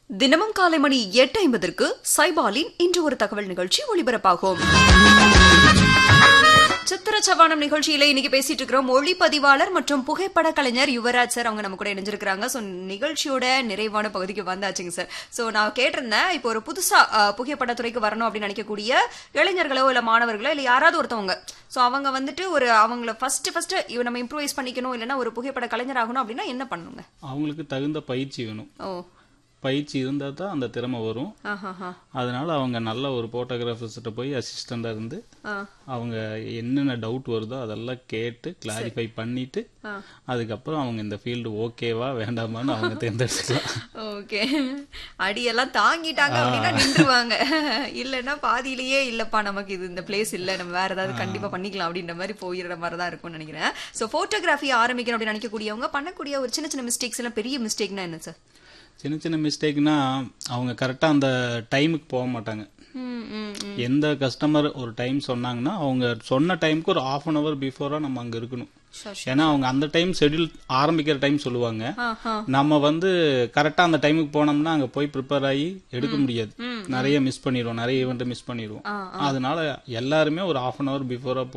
தினமும் காலை மணி எட்டு ஐம்பதற்கு சைபாலின் இன்று ஒரு தகவல் நிகழ்ச்சி ஒளிபரப்பாகும் சித்திர சவானம் நிகழ்ச்சியில இன்னைக்கு பேசிட்டு இருக்கிறோம் ஒளிப்பதிவாளர் மற்றும் புகைப்பட கலைஞர் யுவராஜ் சார் அவங்க நம்ம கூட இணைஞ்சிருக்கிறாங்க ஸோ நிகழ்ச்சியோட நிறைவான பகுதிக்கு வந்தாச்சுங்க சார் ஸோ நான் கேட்டிருந்தேன் இப்போ ஒரு புதுசா அஹ், புகைப்படத்துறைக்கு வரணும் அப்படின்னு நினைக்கக்கூடிய இளைஞர்களோ இல்ல மாணவர்களோ இல்ல யாராவது ஒருத்தவங்க ஸோ அவங்க வந்துட்டு ஒரு அவங்கள ஃபர்ஸ்ட் ஃபர்ஸ்ட் இவ நம்ம இம்ப்ரூவைஸ் பண்ணிக்கணும் இல்லைன்னா ஒரு புகைப்பட கலைஞர் ஆகணும் அப்படின்னா என்ன பண்ணணுங்க அவங்களுக்கு தகுந்த பயிற்சி வேணும் ஓ பயிற்சி இருந்தால் தான் அந்த திறமை வரும் ஆஹா அதனால அவங்க நல்ல ஒரு ஃபோட்டோகிராஃபர்ஸ்கிட்ட போய் அசிஸ்டண்டாக இருந்து ஆ அவங்க என்னென்ன டவுட் வருதோ அதெல்லாம் கேட்டு கிளாரிஃபை பண்ணிட்டு ஆ. அதுக்கப்புறம் அவங்க இந்த ஃபீல்டு ஓகேவா வேண்டாமான்னு அவங்க தேர்ந்தெடுத்துக்கலாம் ஓகே அடியெல்லாம் தாங்கிட்டாங்க அப்படின்னா நின்றுவாங்க இல்லைன்னா பாதியிலேயே இல்லப்பா நமக்கு இது இந்த பிளேஸ் இல்ல நம்ம வேற ஏதாவது கண்டிப்பா பண்ணிக்கலாம் அப்படின்ற மாதிரி போயிடுற மாதிரி தான் இருக்கும்னு நினைக்கிறேன் சோ போட்டோகிராஃபி ஆரம்பிக்கணும் அப்படின்னு நினைக்கக்கூடியவங்க பண்ணக்கூடிய ஒரு சின்ன சின்ன மிஸ்டேக்ஸ் எல்லாம் பெரிய மிஸ்டேக்னா என்ன சார் சின்ன சின்ன மிஸ்டேக்னா அவங்க கரெக்டாக அந்த டைமுக்கு போக மாட்டாங்க ம் ம் ம். எந்த கஸ்டமர் ஒரு டைம் சொன்னாங்கன்னா அவங்க சொன்ன டைமுக்கு ஒரு ஆஃப் அன் ஹவர் பிஃபோராக நம்ம அங்கே இருக்கணும் Sure, ஏன்னா அவங்க அந்த டைம் ஷெட்யூல் ஆரம்பிக்கிற டைம் சொல்லுவாங்க ஆஹா. நம்ம வந்து கரெக்டா அந்த டைமுக்கு போனோம்னா அங்க போய் ப்ரிப்பேர் ஆகி எடுக்க முடியாது நிறைய மிஸ் பண்ணிடுவோம் நிறைய ஈவெண்ட் மிஸ் பண்ணிடுவோம் அதனால எல்லாருமே ஒரு ஆஃப் அன் ஹவர் பிஃபோரா